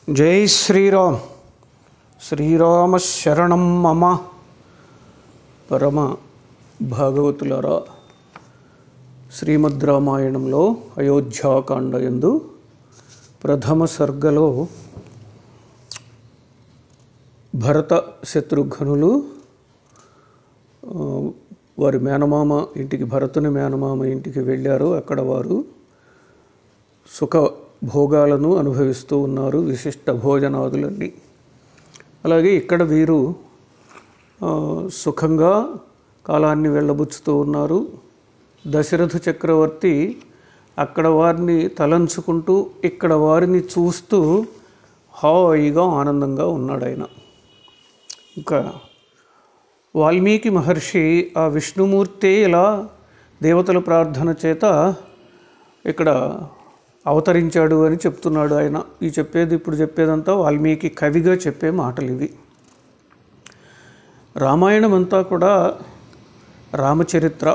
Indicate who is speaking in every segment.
Speaker 1: జై శ్రీరామ్ శ్రీరామ శరణం మమ పరమ భాగవతులరా శ్రీమద్ రామాయణంలో అయోధ్యాకాండ యందు ప్రథమ సర్గలో భరత శత్రుఘ్నులు ఆ, వారి మేనమామ ఇంటికి భరతుని మేనమామ ఇంటికి వెళ్ళారు అక్కడ వారు సుఖ భోగాలను అనుభవిస్తూ ఉన్నారు విశిష్ట భోజనాదులన్నీ అలాగే ఇక్కడ వీరు ఆ, సుఖంగా కాలాన్ని వెళ్ళబుచ్చుతూ ఉన్నారు దశరథ చక్రవర్తి అక్కడ వారిని తలంచుకుంటూ ఇక్కడ వారిని చూస్తూ హాయిగా ఆనందంగా ఉన్నాడు ఆయన ఇంకా వాల్మీకి మహర్షి ఆ విష్ణుమూర్తి ఇలా దేవతల ప్రార్థన చేత ఇక్కడ అవతరించాడు అని చెప్తున్నాడు ఆయన ఈ చెప్పేది ఇప్పుడు చెప్పేదంతా వాల్మీకి కవిగా చెప్పే మాటలు ఇవి రామాయణం అంతా కూడా రామచరిత్ర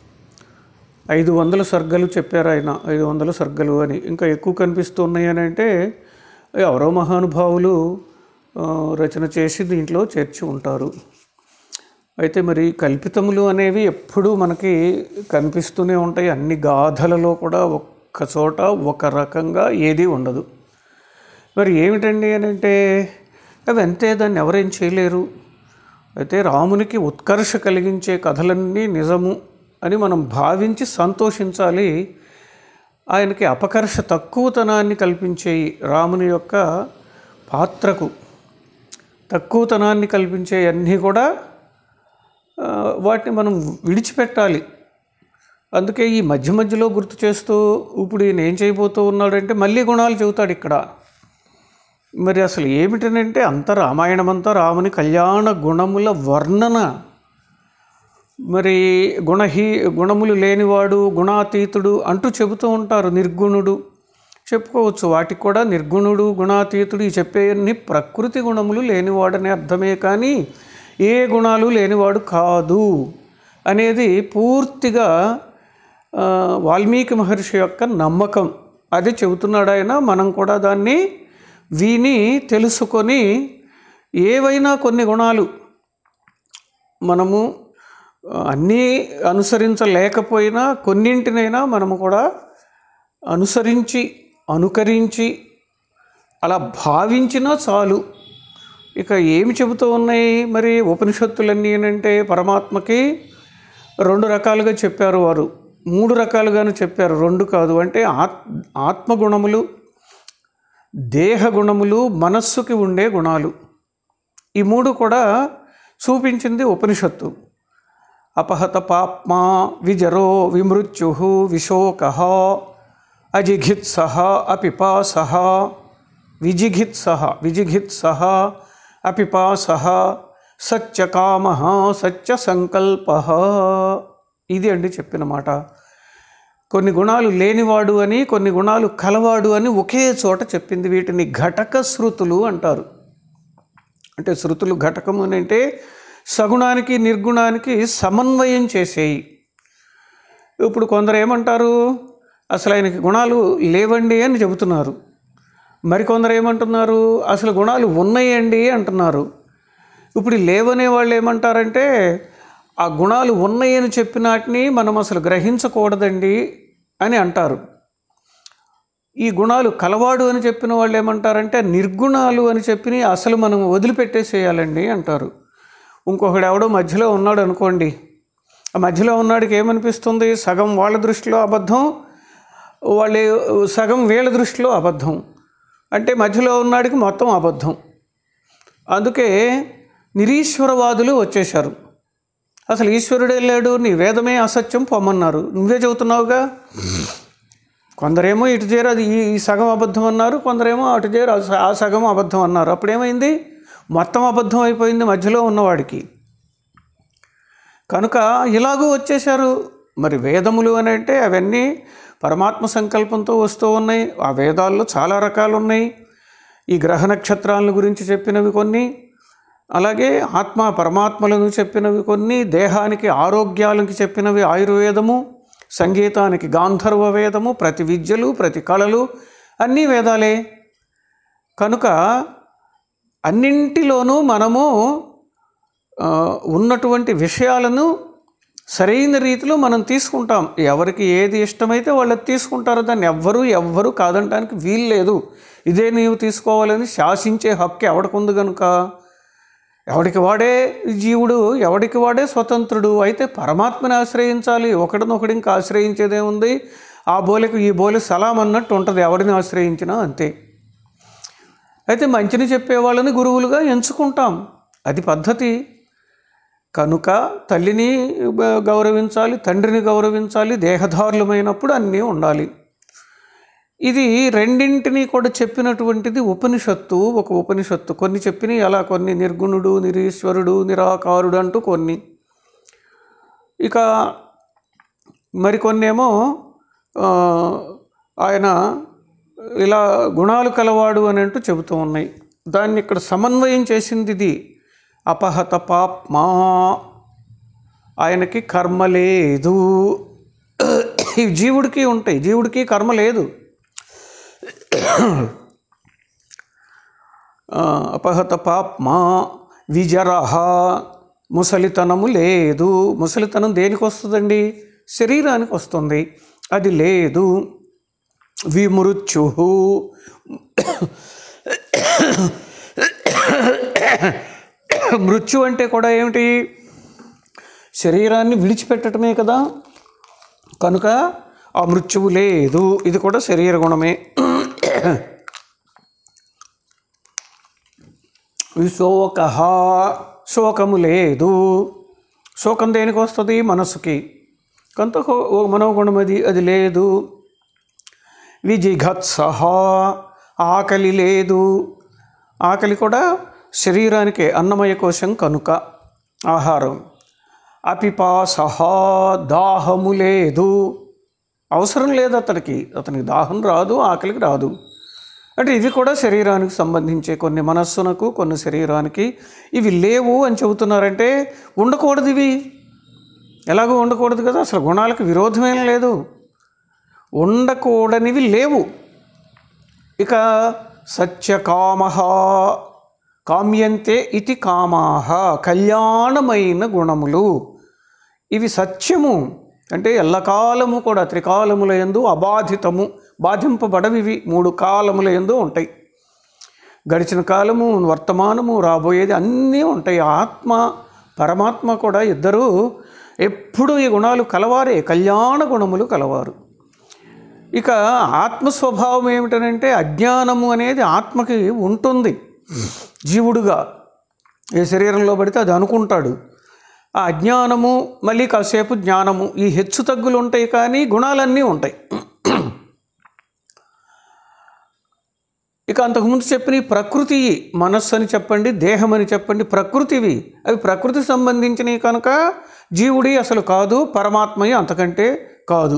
Speaker 1: ఐదు వందల సర్గలు చెప్పారు ఆయన ఐదు వందల సర్గలు అని ఇంకా ఎక్కువ కనిపిస్తున్నాయి అని అంటే ఎవరో మహానుభావులు ఆ, రచన చేసి దీంట్లో చేర్చి ఉంటారు అయితే మరి కల్పితములు అనేవి ఎప్పుడూ మనకి కనిపిస్తూనే ఉంటాయి అన్ని గాథలలో కూడా ఒక్క చోట ఒక రకంగా ఏది ఉండదు మరి ఏమిటండి అని అంటే అవి అంతే దాన్ని ఎవరేం చేయలేరు అయితే రామునికి ఉత్కర్ష కలిగించే కథలన్నీ నిజము అని మనం భావించి సంతోషించాలి ఆయనకి అపకర్ష తక్కువతనాన్ని కల్పించేయి రాముని యొక్క పాత్రకు తక్కువతనాన్ని కల్పించే అన్నీ కూడా ఆ, వాటిని మనం విడిచిపెట్టాలి అందుకే ఈ మధ్య మధ్యలో గుర్తు చేస్తూ ఇప్పుడు ఈయన ఏం చేయబోతూ ఉన్నాడంటే మళ్ళీ గుణాలు చెబుతాడు ఇక్కడ మరి అసలు ఏమిటనంటే అంత రామాయణం అంతా రాముని కళ్యాణ గుణముల వర్ణన మరి గుణహీ గుణములు లేనివాడు గుణాతీతుడు అంటూ చెబుతూ ఉంటారు నిర్గుణుడు చెప్పుకోవచ్చు వాటికి కూడా నిర్గుణుడు గుణాతీతుడు ఈ చెప్పేయన్ని ప్రకృతి గుణములు లేనివాడనే అర్థమే కానీ ఏ గుణాలు లేనివాడు కాదు అనేది పూర్తిగా ఆ, వాల్మీకి మహర్షి యొక్క నమ్మకం అది చెబుతున్నాడు ఆయన మనం కూడా దాన్ని విని తెలుసుకొని ఏవైనా కొన్ని గుణాలు మనము ఆ, అన్నీ అనుసరించలేకపోయినా కొన్నింటినైనా మనము కూడా అనుసరించి అనుకరించి అలా భావించినా చాలు ఇక ఏమి చెబుతూ ఉన్నాయి మరి ఉపనిషత్తులన్నీ అంటే పరమాత్మకి రెండు రకాలుగా చెప్పారు వారు మూడు రకాలుగాను చెప్పారు రెండు కాదు అంటే ఆత్ ఆత్మగుణములు దేహ గుణములు మనస్సుకి ఉండే గుణాలు ఈ మూడు కూడా చూపించింది ఉపనిషత్తు అపహత పాప్మా విజరో విమృత్యు విశోక అజిఘిత్స అపిపాస విజిఘిత్స విజిఘిత్స అపిపాస సత్యకామ సత్య సంకల్ప ఇది అండి చెప్పిన మాట కొన్ని గుణాలు లేనివాడు అని కొన్ని గుణాలు కలవాడు అని ఒకే చోట చెప్పింది వీటిని ఘటక శృతులు అంటారు అంటే శృతులు ఘటకము అని అంటే సగుణానికి నిర్గుణానికి సమన్వయం చేసేయి ఇప్పుడు కొందరు ఏమంటారు అసలు ఆయనకి గుణాలు లేవండి అని చెబుతున్నారు మరికొందరు ఏమంటున్నారు అసలు గుణాలు ఉన్నాయండి అంటున్నారు ఇప్పుడు ఈ లేవనే వాళ్ళు ఏమంటారంటే ఆ గుణాలు ఉన్నాయని చెప్పినాటిని మనం అసలు గ్రహించకూడదండి అని అంటారు ఈ గుణాలు కలవాడు అని చెప్పిన వాళ్ళు ఏమంటారంటే నిర్గుణాలు అని చెప్పి అసలు మనం వదిలిపెట్టేసేయాలండి అంటారు ఇంకొకడు ఎవడో మధ్యలో ఉన్నాడు అనుకోండి ఆ మధ్యలో ఉన్నాడికి ఏమనిపిస్తుంది సగం వాళ్ళ దృష్టిలో అబద్ధం వాళ్ళ సగం వీళ్ళ దృష్టిలో అబద్ధం అంటే మధ్యలో ఉన్నాడికి మొత్తం అబద్ధం అందుకే నిరీశ్వరవాదులు వచ్చేశారు అసలు ఈశ్వరుడే లేడు నీ వేదమే అసత్యం పొమ్మన్నారు నువ్వే చెబుతున్నావుగా కొందరేమో ఇటు చేరు అది ఈ ఈ సగం అబద్ధం అన్నారు కొందరేమో అటు చేరు ఆ స- ఆ సగం అబద్ధం అన్నారు అప్పుడేమైంది మొత్తం అబద్ధం అయిపోయింది మధ్యలో ఉన్నవాడికి కనుక ఇలాగూ వచ్చేశారు మరి వేదములు అని అంటే అవన్నీ పరమాత్మ సంకల్పంతో వస్తూ ఉన్నాయి ఆ వేదాల్లో చాలా రకాలు ఉన్నాయి ఈ గ్రహ నక్షత్రాలను గురించి చెప్పినవి కొన్ని అలాగే ఆత్మ పరమాత్మలను చెప్పినవి కొన్ని దేహానికి ఆరోగ్యాలకి చెప్పినవి ఆయుర్వేదము సంగీతానికి గాంధర్వ వేదము ప్రతి విద్యలు ప్రతి కళలు అన్నీ వేదాలే కనుక అన్నింటిలోనూ మనము ఆ, ఉన్నటువంటి విషయాలను సరైన రీతిలో మనం తీసుకుంటాం ఎవరికి ఏది ఇష్టమైతే వాళ్ళు అది తీసుకుంటారు దాన్ని ఎవ్వరూ ఎవ్వరూ కాదనడానికి వీలు లేదు ఇదే నీవు తీసుకోవాలని శాసించే హక్కు ఎవడికుంది కనుక ఎవడికి వాడే జీవుడు ఎవడికి వాడే స్వతంత్రుడు అయితే పరమాత్మని ఆశ్రయించాలి ఒకడినొకడి ఇంకా ఆశ్రయించేదేముంది ఆ బోలెకు ఈ బోలె సలాం అన్నట్టు ఉంటుంది ఎవడిని ఆశ్రయించినా అంతే అయితే మంచిని చెప్పే వాళ్ళని గురువులుగా ఎంచుకుంటాం అది పద్ధతి కనుక తల్లిని గ- గౌరవించాలి తండ్రిని గౌరవించాలి దేహధారులమైనప్పుడు అన్నీ ఉండాలి ఇది రెండింటినీ కూడా చెప్పినటువంటిది ఉపనిషత్తు ఒక ఉపనిషత్తు కొన్ని చెప్పినవి అలా కొన్ని నిర్గుణుడు నిరీశ్వరుడు నిరాకారుడు అంటూ కొన్ని ఇక మరికొన్ని ఏమో ఆ, ఆయన ఇలా గుణాలు కలవాడు అని అంటూ చెబుతూ ఉన్నాయి దాన్ని ఇక్కడ సమన్వయం చేసింది ఇది అపహత పాప్మా ఆయనకి కర్మ లేదు ఈ జీవుడికి ఉంటాయి జీవుడికి కర్మ లేదు ఆ, అపహత పాప్మా విజరహ ముసలితనము లేదు ముసలితనం దేనికి వస్తుందండి శరీరానికి వస్తుంది అది లేదు విమృత్యు మృత్యు అంటే కూడా ఏమిటి శరీరాన్ని విడిచిపెట్టడమే కదా కనుక ఆ మృత్యువు లేదు ఇది కూడా శరీర గుణమే విశోక శోకము లేదు శోకం దేనికి వస్తుంది మనసుకి కొంత మనోగుణం అది అది లేదు విజిఘత్స ఆకలి లేదు ఆకలి కూడా శరీరానికే అన్నమయ కోశం కనుక ఆహారం అపిపాస దాహము లేదు అవసరం లేదు అతనికి అతనికి దాహం రాదు ఆకలికి రాదు అంటే ఇవి కూడా శరీరానికి సంబంధించే కొన్ని మనస్సునకు కొన్ని శరీరానికి ఇవి లేవు అని చెబుతున్నారంటే ఉండకూడదు ఇవి ఎలాగో ఉండకూడదు కదా అసలు గుణాలకు విరోధమేం లేదు ఉండకూడనివి లేవు ఇక సత్యకామ కామ్యంతే ఇది కామాహ కళ్యాణమైన గుణములు ఇవి సత్యము అంటే ఎల్లకాలము కూడా త్రికాలముల యందు అబాధితము బాధింపబడవి ఇవి మూడు కాలముల యందు ఉంటాయి గడిచిన కాలము వర్తమానము రాబోయేది అన్నీ ఉంటాయి ఆత్మ పరమాత్మ కూడా ఇద్దరూ ఎప్పుడూ ఈ గుణాలు కలవారే కళ్యాణ గుణములు కలవారు ఇక ఆత్మ స్వభావం ఏమిటనంటే అజ్ఞానము అనేది ఆత్మకి ఉంటుంది జీవుడుగా ఏ శరీరంలో పడితే అది అనుకుంటాడు ఆ అజ్ఞానము మళ్ళీ కాసేపు జ్ఞానము ఈ హెచ్చు తగ్గులు ఉంటాయి కానీ గుణాలన్నీ ఉంటాయి ఇక అంతకుముందు చెప్పిన ఈ ప్రకృతి మనస్సు అని చెప్పండి దేహం అని చెప్పండి ప్రకృతివి అవి ప్రకృతి సంబంధించినవి కనుక జీవుడి అసలు కాదు పరమాత్మయ్య అంతకంటే కాదు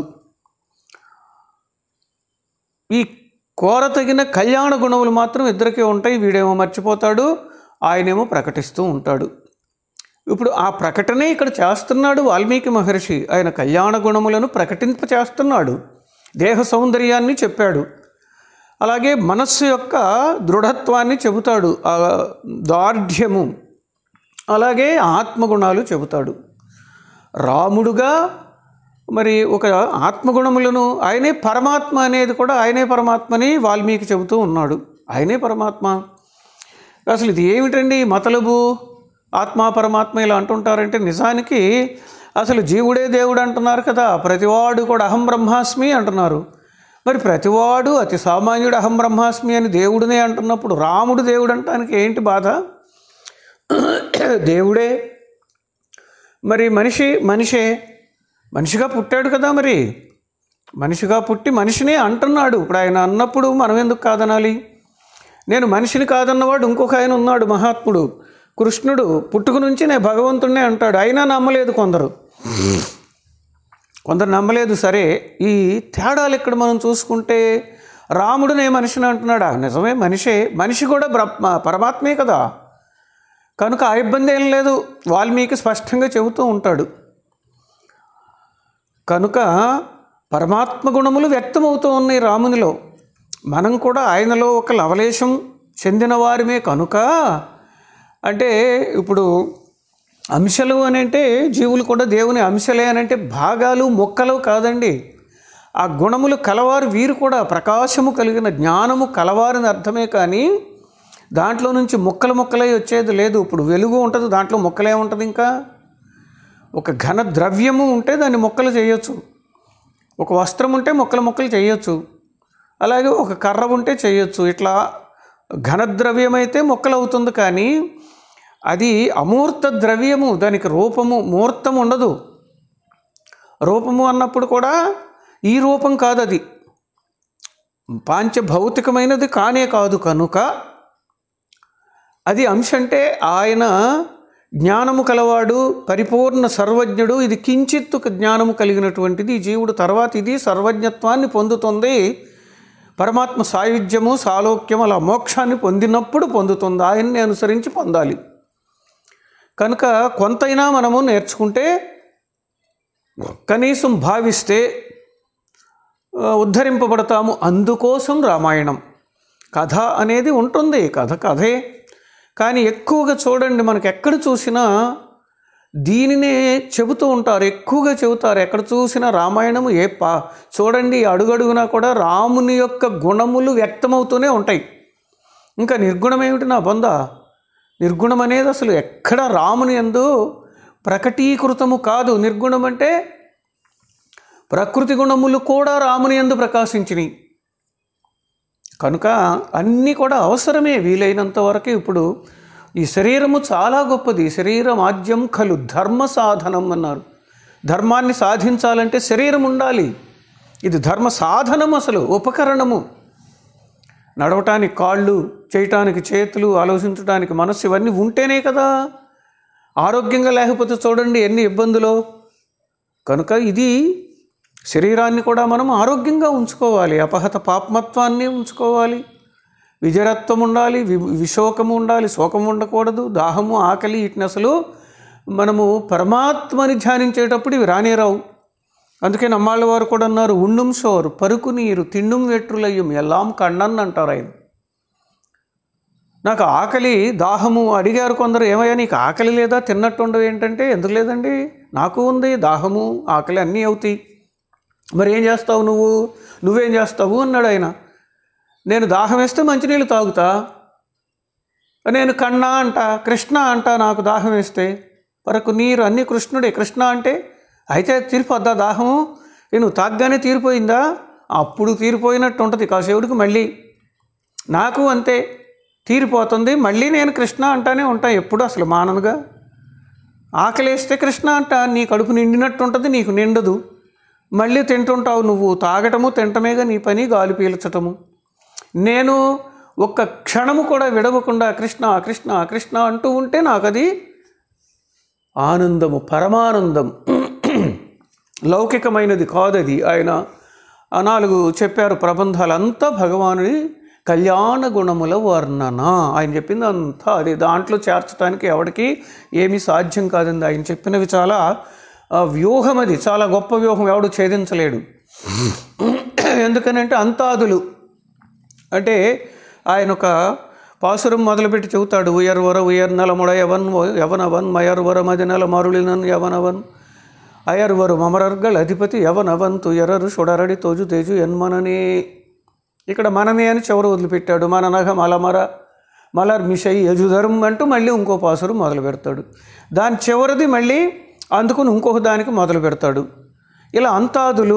Speaker 1: ఈ కోరతగిన కళ్యాణ గుణములు మాత్రం ఇద్దరికే ఉంటాయి వీడేమో మర్చిపోతాడు ఆయనేమో ప్రకటిస్తూ ఉంటాడు ఇప్పుడు ఆ ప్రకటనే ఇక్కడ చేస్తున్నాడు వాల్మీకి మహర్షి ఆయన కళ్యాణ గుణములను ప్రకటింప చేస్తున్నాడు దేహ సౌందర్యాన్ని చెప్పాడు అలాగే మనస్సు యొక్క దృఢత్వాన్ని చెబుతాడు ఆ దార్ఢ్యము అలాగే ఆత్మగుణాలు చెబుతాడు రాముడుగా మరి ఒక ఆత్మగుణములను ఆయనే పరమాత్మ అనేది కూడా ఆయనే పరమాత్మని వాల్మీకి చెబుతూ ఉన్నాడు ఆయనే పరమాత్మ అసలు ఇది ఏమిటండి మతలబు ఆత్మ పరమాత్మ ఇలా అంటుంటారంటే నిజానికి అసలు జీవుడే దేవుడు అంటున్నారు కదా ప్రతివాడు కూడా అహం బ్రహ్మాస్మి అంటున్నారు మరి ప్రతివాడు అతి సామాన్యుడు అహం బ్రహ్మాస్మి అని దేవుడినే అంటున్నప్పుడు రాముడు దేవుడు అంటానికి ఏంటి బాధ దేవుడే మరి మనిషి మనిషే మనిషిగా పుట్టాడు కదా మరి మనిషిగా పుట్టి మనిషినే అంటున్నాడు ఇప్పుడు ఆయన అన్నప్పుడు మనం ఎందుకు కాదనాలి నేను మనిషిని కాదన్నవాడు ఇంకొక ఆయన ఉన్నాడు మహాత్ముడు కృష్ణుడు పుట్టుక నుంచి నేను భగవంతుడినే అంటాడు అయినా నమ్మలేదు కొందరు కొందరు నమ్మలేదు సరే ఈ తేడాలు ఇక్కడ మనం చూసుకుంటే రాముడునే మనిషిని అంటున్నాడా నిజమే మనిషే మనిషి కూడా బ్రహ్మ పరమాత్మే కదా కనుక ఆ ఇబ్బంది ఏం లేదు వాల్మీకి స్పష్టంగా చెబుతూ ఉంటాడు కనుక పరమాత్మ గుణములు వ్యక్తమవుతూ ఉన్నాయి రామునిలో మనం కూడా ఆయనలో ఒక లవలేశం చెందిన వారిమే కనుక అంటే ఇప్పుడు అంశలు అని అంటే జీవులు కూడా దేవుని అంశలే అని అంటే భాగాలు మొక్కలు కాదండి ఆ గుణములు కలవారు వీరు కూడా ప్రకాశము కలిగిన జ్ఞానము కలవారని అర్థమే కానీ దాంట్లో నుంచి ముక్కలు ముక్కలై వచ్చేది లేదు ఇప్పుడు వెలుగు ఉంటుంది దాంట్లో ముక్కలే ఉంటుంది ఇంకా ఒక ఘన ద్రవ్యము ఉంటే దాన్ని మొక్కలు చేయొచ్చు ఒక వస్త్రం ఉంటే మొక్కలు మొక్కలు చేయొచ్చు అలాగే ఒక కర్ర ఉంటే చేయొచ్చు ఇట్లా ఘనద్రవ్యం అయితే మొక్కలు అవుతుంది కానీ అది అమూర్త ద్రవ్యము దానికి రూపము మూర్తం ఉండదు రూపము అన్నప్పుడు కూడా ఈ రూపం కాదు అది పాంచభౌతికమైనది కానే కాదు కనుక అది అంశ అంటే ఆయన జ్ఞానము కలవాడు పరిపూర్ణ సర్వజ్ఞుడు ఇది కించిత్తు జ్ఞానము కలిగినటువంటిది ఈ జీవుడు తర్వాత ఇది సర్వజ్ఞత్వాన్ని పొందుతుంది పరమాత్మ సాయుధ్యము సాలోక్యం అలా మోక్షాన్ని పొందినప్పుడు పొందుతుంది ఆయన్ని అనుసరించి పొందాలి కనుక కొంతైనా మనము నేర్చుకుంటే కనీసం భావిస్తే ఆ, ఉద్ధరింపబడతాము అందుకోసం రామాయణం కథ అనేది ఉంటుంది కథ కథే కానీ ఎక్కువగా చూడండి మనకు ఎక్కడ చూసినా దీనినే చెబుతూ ఉంటారు ఎక్కువగా చెబుతారు ఎక్కడ చూసినా రామాయణము ఏ పా చూడండి అడుగడుగునా కూడా రాముని యొక్క గుణములు వ్యక్తమవుతూనే ఉంటాయి ఇంకా నిర్గుణం ఏమిటి నా బొంద నిర్గుణం అనేది అసలు ఎక్కడ రాముని ఎందు ప్రకటీకృతము కాదు నిర్గుణం అంటే ప్రకృతి గుణములు కూడా రాముని ఎందు ప్రకాశించినాయి కనుక అన్నీ కూడా అవసరమే వీలైనంత వరకు ఇప్పుడు ఈ శరీరము చాలా గొప్పది శరీరం ఆద్యం ఖలు ధర్మ సాధనం అన్నారు ధర్మాన్ని సాధించాలంటే శరీరం ఉండాలి ఇది ధర్మ సాధనం అసలు ఉపకరణము నడవటానికి కాళ్ళు చేయటానికి చేతులు ఆలోచించడానికి మనస్సు ఇవన్నీ ఉంటేనే కదా ఆరోగ్యంగా లేకపోతే చూడండి ఎన్ని ఇబ్బందులు కనుక ఇది శరీరాన్ని కూడా మనం ఆరోగ్యంగా ఉంచుకోవాలి అపహత పాపమత్వాన్ని ఉంచుకోవాలి విజరత్వం ఉండాలి వి విశోకము ఉండాలి శోకం ఉండకూడదు దాహము ఆకలి వీటిని అసలు మనము పరమాత్మని ధ్యానించేటప్పుడు ఇవి రానేరావు అందుకే నమ్మాళ్ళ వారు కూడా అన్నారు ఉండుం షోరు పరుకు నీరు తిండుం వెట్రులయ్యం ఎల్లాం కಣ್ಣన్ అంటారు ఆయన నాకు ఆకలి దాహము అడిగారు కొందరు ఏమయ్యా నీకు ఆకలి లేదా తిన్నట్టు ఉండవు ఏంటంటే ఎందుకు లేదండి నాకు ఉంది దాహము ఆకలి అన్నీ అవుతాయి మరి ఏం చేస్తావు నువ్వు నువ్వేం చేస్తావు అన్నాడు ఆయన నేను దాహం వేస్తే మంచినీళ్ళు తాగుతా నేను కన్నా అంట కృష్ణ అంట నాకు దాహం వేస్తే వరకు నీరు అన్నీ కృష్ణుడే కృష్ణ అంటే అయితే తీరిపోద్దా దాహము ఏ నువ్వు తాగ్గానే తీరిపోయిందా అప్పుడు తీరిపోయినట్టు ఉంటుంది కాసేవుడికి మళ్ళీ నాకు అంతే తీరిపోతుంది మళ్ళీ నేను కృష్ణ అంటానే ఉంటా ఎప్పుడు అసలు మాననుగా ఆకలేస్తే కృష్ణ అంట నీ కడుపు నిండినట్టు ఉంటుంది నీకు నిండదు మళ్ళీ తింటుంటావు నువ్వు తాగటము తింటమేగా నీ పని గాలి పీల్చటము నేను ఒక్క క్షణము కూడా విడవకుండా కృష్ణ కృష్ణ కృష్ణ అంటూ ఉంటే నాకు అది ఆనందము పరమానందం లౌకికమైనది కాదది ఆయన ఆ నాలుగు చెప్పారు ప్రబంధాలంతా భగవానుడి కళ్యాణ గుణముల వర్ణన ఆయన చెప్పింది అంతా అది దాంట్లో చేర్చడానికి ఎవరికి ఏమీ సాధ్యం కాదండి ఆయన చెప్పినవి చాలా ఆ, వ్యూహం అది చాలా గొప్ప వ్యూహం ఎవడు ఛేదించలేడు ఎందుకనంటే అంతాదులు అంటే ఆయన ఒక పాసురం మొదలుపెట్టి చెబుతాడు ఉయర్వర ఉయర్ నలముడ యవన్ యవనవన్ మయర్వర మదినల మరుళినన్ యవనవన్ అయర్వరు మమరర్గల్ అధిపతి యవనవన్ తుయరరు సుడరడి తోజు తేజు ఎన్మననే ఇక్కడ మననే అని చివర వదిలిపెట్టాడు మననగ మలమర మలర్ మిషై యజుధరం అంటూ మళ్ళీ ఇంకో పాసురు మొదలు పెడతాడు దాని చివరిది మళ్ళీ అందుకుని ఇంకొక దానికి మొదలు పెడతాడు ఇలా అంతాదులు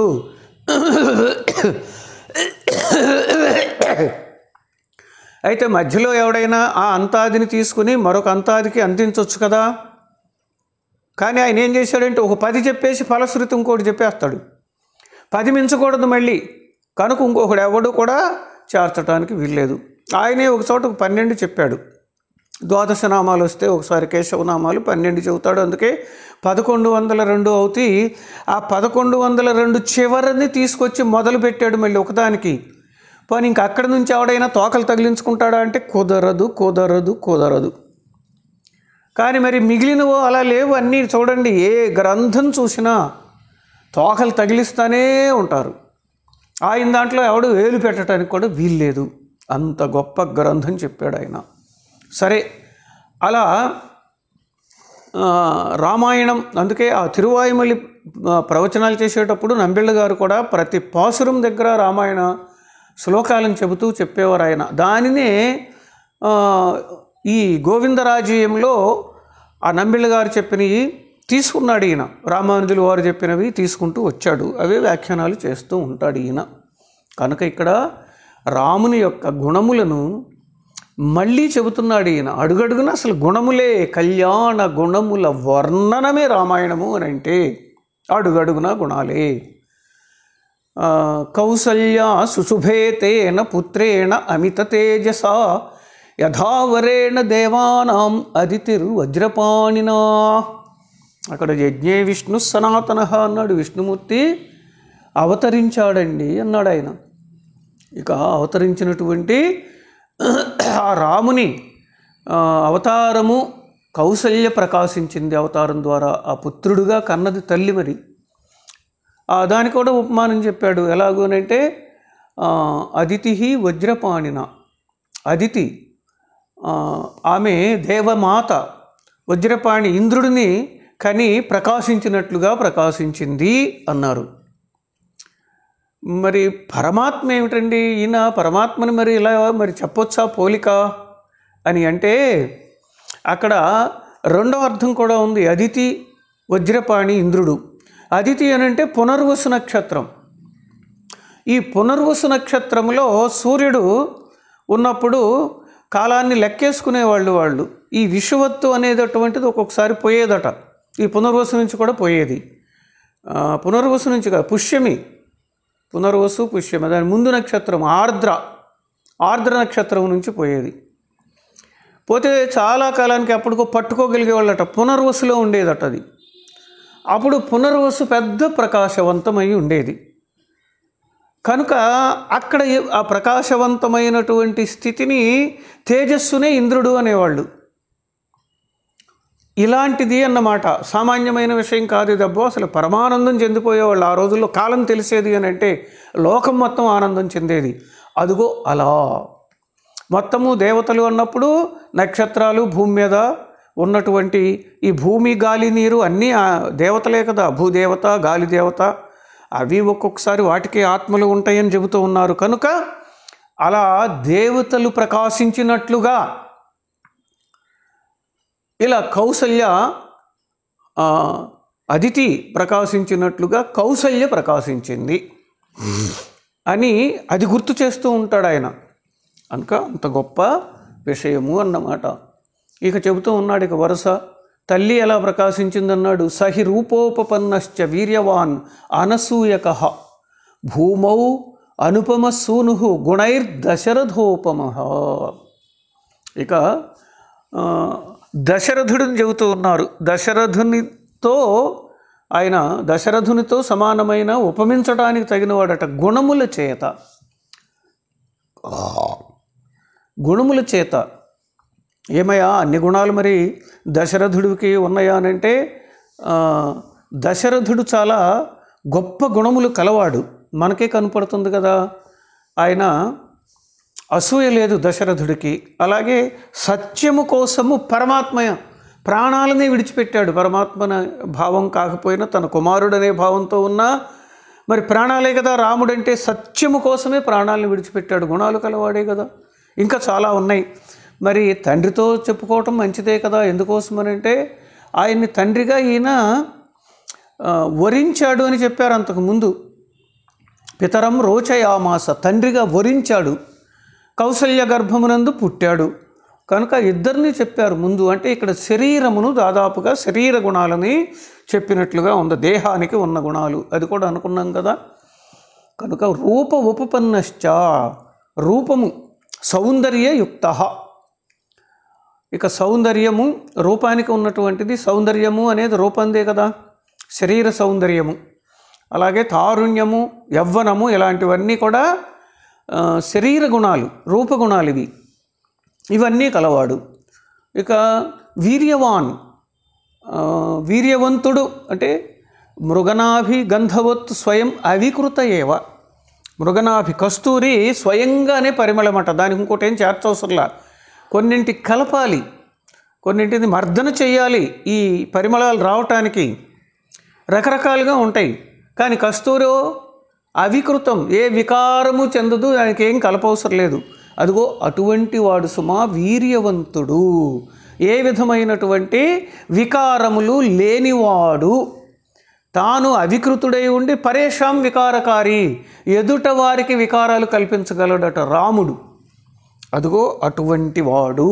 Speaker 1: అయితే మధ్యలో ఎవడైనా ఆ అంతాదిని తీసుకుని మరొక అంతాదికి అందించవచ్చు కదా కానీ ఆయన ఏం చేశాడంటే ఒక పది చెప్పేసి ఫలశ్రుతి ఇంకోటి చెప్పేస్తాడు పది మించకూడదు మళ్ళీ కనుక ఇంకొకడు ఎవడు కూడా చేర్చడానికి వీల్లేదు ఆయనే ఒక చోట ఒక పన్నెండు చెప్పాడు ద్వాదశ నామాలు వస్తే ఒకసారి కేశవనామాలు పన్నెండు చెబుతాడు అందుకే పదకొండు వందల రెండు అవుతాయి ఆ పదకొండు వందల రెండు చివరిని తీసుకొచ్చి మొదలు పెట్టాడు మళ్ళీ ఒకదానికి పోనీ ఇంక అక్కడి నుంచి ఎవడైనా తోకలు తగిలించుకుంటాడా అంటే కుదరదు కుదరదు కుదరదు కానీ మరి మిగిలినవో అలా లేవు అన్నీ చూడండి ఏ గ్రంథం చూసినా తోకలు తగిలిస్తానే ఉంటారు ఆయన దాంట్లో ఎవడు వేలు పెట్టడానికి కూడా వీల్లేదు అంత గొప్ప గ్రంథం చెప్పాడు ఆయన సరే అలా ఆ, రామాయణం అందుకే ఆ తిరువాయుమలి ఆ, ప్రవచనాలు చేసేటప్పుడు నంబిళ్ళ గారు కూడా ప్రతి పాసురం దగ్గర రామాయణ శ్లోకాలను చెబుతూ చెప్పేవారు ఆయన దానినే ఆ, ఈ గోవిందరాజీయంలో ఆ నంబిళ్ళ గారు చెప్పినవి తీసుకున్నాడు ఈయన రామానుజులు వారు చెప్పినవి తీసుకుంటూ వచ్చాడు అవే వ్యాఖ్యానాలు చేస్తూ ఉంటాడు ఈయన కనుక ఇక్కడ రాముని యొక్క గుణములను మళ్ళీ చెబుతున్నాడు ఈయన అడుగడుగున అసలు గుణములే కళ్యాణ గుణముల వర్ణనమే రామాయణము అని అంటే అడుగడుగున గుణాలే ఆ, కౌసల్య సుశుభేతేన పుత్రేణ అమిత తేజస యథావరేణ దేవానాం అదితిర్ వజ్రపాణినా అక్కడ యజ్ఞే విష్ణు సనాతన అన్నాడు విష్ణుమూర్తి అవతరించాడండి అన్నాడు ఆయన ఇక అవతరించినటువంటి ఆ రాముని ఆ, అవతారము కౌసల్య ప్రకాశించింది అవతారం ద్వారా ఆ పుత్రుడుగా కన్నది తల్లి మరి ఆ, దానికి కూడా ఉపమానం చెప్పాడు ఎలాగోనంటే ఆ, అదితి వజ్రపాణిన అదితి ఆ, ఆమె దేవమాత వజ్రపాణి ఇంద్రుడిని కని ప్రకాశించినట్లుగా ప్రకాశించింది అన్నారు మరి పరమాత్మ ఏమిటండి ఈయన పరమాత్మని మరి ఇలా మరి చెప్పొచ్చా పోలిక అని అంటే అక్కడ రెండో అర్థం కూడా ఉంది అదితి వజ్రపాణి ఇంద్రుడు అదితి అని అంటే పునర్వసు నక్షత్రం ఈ పునర్వసు నక్షత్రంలో సూర్యుడు ఉన్నప్పుడు కాలాన్ని లెక్కేసుకునేవాళ్ళు వాళ్ళు ఈ విషువత్తు అనేటటువంటిది ఒక్కొక్కసారి పోయేదట ఈ పునర్వసు నుంచి కూడా పోయేది ఆ, పునర్వసు నుంచి కాదు పుష్యమి పునర్వసు పుష్యమి దాని ముందు నక్షత్రం ఆర్ద్ర ఆర్ద్ర నక్షత్రం నుంచి పోయేది పోతే చాలా కాలానికి అప్పటికో పట్టుకోగలిగేవాళ్ళట పునర్వసులో ఉండేదట అది అప్పుడు పునర్వసు పెద్ద ప్రకాశవంతమై ఉండేది కనుక అక్కడ ఏ- ఆ ప్రకాశవంతమైనటువంటి స్థితిని తేజస్సునే ఇంద్రుడు అనేవాళ్ళు ఇలాంటిది అన్నమాట సామాన్యమైన విషయం కాదు ఇది అబ్బో అసలు పరమానందం చెందిపోయేవాళ్ళు ఆ రోజుల్లో కాలం తెలిసేది అని అంటే లోకం మొత్తం ఆనందం చెందేది అదిగో అలా మొత్తము దేవతలు అన్నప్పుడు నక్షత్రాలు భూమి మీద ఉన్నటువంటి ఈ భూమి గాలి నీరు అన్నీ ఆ దేవతలే కదా భూదేవత గాలి దేవత అవి ఒక్కొక్కసారి వాటికి ఆత్మలు ఉంటాయని చెబుతూ ఉన్నారు కనుక అలా దేవతలు ప్రకాశించినట్లుగా ఇలా కౌసల్య ఆ, అదితి ప్రకాశించినట్లుగా కౌసల్య ప్రకాశించింది అని అది గుర్తు చేస్తూ ఉంటాడు ఆయన కనుక అంత గొప్ప విషయము అన్నమాట ఇక చెబుతూ ఉన్నాడు ఇక వరుస తల్లి ఎలా ప్రకాశించిందన్నాడు సహి రూపోపపన్నశ్చ వీర్యవాన్ అనసూయక భూమౌ అనుపమ సూను గుణైర్దశరథోపమ ఇక ఆ, దశరథుడిని చెబుతూ ఉన్నారు దశరథునితో ఆయన దశరథునితో సమానమైన ఉపమించడానికి తగినవాడట గుణముల చేత గుణముల చేత ఏమయ్యా అన్ని గుణాలు మరి దశరథుడికి ఉన్నాయా అని అంటే ఆ, దశరథుడు చాలా గొప్ప గుణములు కలవాడు మనకే కనపడుతుంది కదా ఆయన అసూయ లేదు దశరథుడికి అలాగే సత్యము కోసము పరమాత్మ ప్రాణాలనే విడిచిపెట్టాడు పరమాత్మన భావం కాకపోయినా తన కుమారుడనే భావంతో ఉన్నా మరి ప్రాణాలే కదా రాముడంటే సత్యము కోసమే ప్రాణాలను విడిచిపెట్టాడు గుణాలు కలవాడే కదా ఇంకా చాలా ఉన్నాయి మరి తండ్రితో చెప్పుకోవటం మంచిదే కదా ఎందుకోసమనంటే ఆయన్ని తండ్రిగా ఈయన ఆ, వరించాడు అని చెప్పారు అంతకుముందు పితరం రోచయామాస తండ్రిగా వరించాడు కౌసల్య గర్భమునందు పుట్టాడు కనుక ఇద్దరిని చెప్పారు ముందు అంటే ఇక్కడ శరీరమును దాదాపుగా శరీర గుణాలని చెప్పినట్లుగా ఉంది దేహానికి ఉన్న గుణాలు అది కూడా అనుకున్నాం కదా కనుక రూప ఉపపన్నశ్చ రూపము సౌందర్యయుక్త ఇక సౌందర్యము రూపానికి ఉన్నటువంటిది సౌందర్యము అనేది రూపందే కదా శరీర సౌందర్యము అలాగే తారుణ్యము యవ్వనము ఇలాంటివన్నీ కూడా ఆ, శరీర గుణాలు రూపగుణాలు ఇవి ఇవన్నీ కలవాడు ఇక వీర్యవాన్ ఆ, వీర్యవంతుడు అంటే మృగనాభి గంధవత్ స్వయం అవికృత ఏవ మృగనాభి కస్తూరి స్వయంగానే పరిమళమట దానికి ఇంకోటి ఏం చేర్చవసరంలా కొన్నింటి కలపాలి కొన్నింటిని మర్దన చేయాలి ఈ పరిమళాలు రావటానికి రకరకాలుగా ఉంటాయి కానీ కస్తూరో అవికృతం ఏ వికారము చెందదు దానికి ఏం కలపవసరం లేదు అదిగో అటువంటి వాడు సుమా వీర్యవంతుడు ఏ విధమైనటువంటి వికారములు లేనివాడు తాను అవికృతుడై ఉండి పరేషాం వికారకారి ఎదుట వారికి వికారాలు కల్పించగలడట రాముడు అదిగో అటువంటి వాడు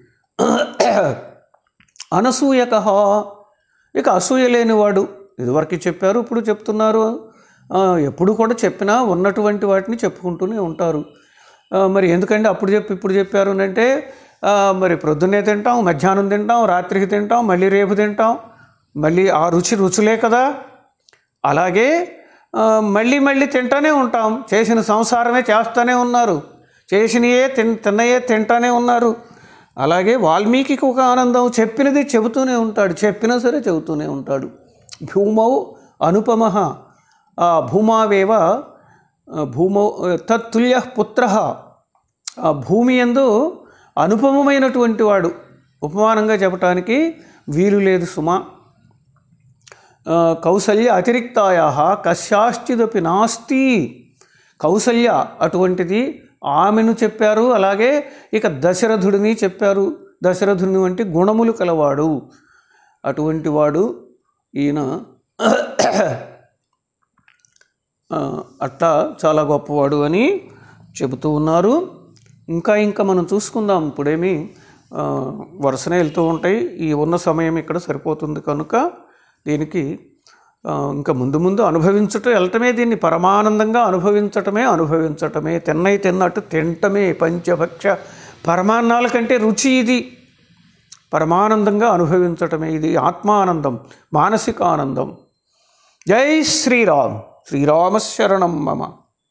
Speaker 1: అనసూయక ఇక అసూయ లేనివాడు ఇదివరకు చెప్పారు ఇప్పుడు చెప్తున్నారు ఆ, ఎప్పుడు కూడా చెప్పినా ఉన్నటువంటి వాటిని చెప్పుకుంటూనే ఉంటారు ఆ, మరి ఎందుకంటే అప్పుడు చెప్పి ఇప్పుడు చెప్పారు అని అంటే ఆ, మరి ప్రొద్దున్నే తింటాం మధ్యాహ్నం తింటాం రాత్రికి తింటాం మళ్ళీ రేపు తింటాం మళ్ళీ ఆ రుచి రుచులే కదా అలాగే ఆ, మళ్ళీ మళ్ళీ తింటానే ఉంటాం చేసిన సంసారమే చేస్తూనే ఉన్నారు చేసినయే తిన్ తిన్నయే తింటానే ఉన్నారు అలాగే వాల్మీకి ఒక ఆనందం చెప్పినది చెబుతూనే ఉంటాడు చెప్పినా సరే చెబుతూనే ఉంటాడు భూమౌ అనుపమ ఆ భూమావేవ ఆ, భూమౌ తత్తుల్య పుత్ర ఆ భూమి ఎందు అనుపమమైనటువంటి వాడు ఉపమానంగా చెప్పటానికి వీలు లేదు సుమా ఆ, కౌసల్య అతిరిక్తాయా కశ్యాశ్చిదపి నాస్తి కౌసల్య అటువంటిది ఆమెను చెప్పారు అలాగే ఇక దశరథుడిని చెప్పారు దశరథుని వంటి గుణములు కలవాడు అటువంటి వాడు ఈయన ఆ, అట్లా చాలా గొప్పవాడు అని చెబుతూ ఉన్నారు ఇంకా ఇంకా మనం చూసుకుందాం ఇప్పుడేమి ఆ, వరుసనే వెళ్తూ ఉంటాయి ఈ ఉన్న సమయం ఇక్కడ సరిపోతుంది కనుక దీనికి ఆ, ఇంకా ముందు ముందు అనుభవించటం వెళ్ళటమే దీన్ని పరమానందంగా అనుభవించటమే అనుభవించటమే తిన్నై తిన్నట్టు తినటమే పంచభక్ష పరమాన్నాల కంటే రుచి ఇది పరమానందంగా అనుభవించటమే ఇది ఆత్మానందం మానసిక ఆనందం జై శ్రీరామ్ శ్రీరామశరణం మమ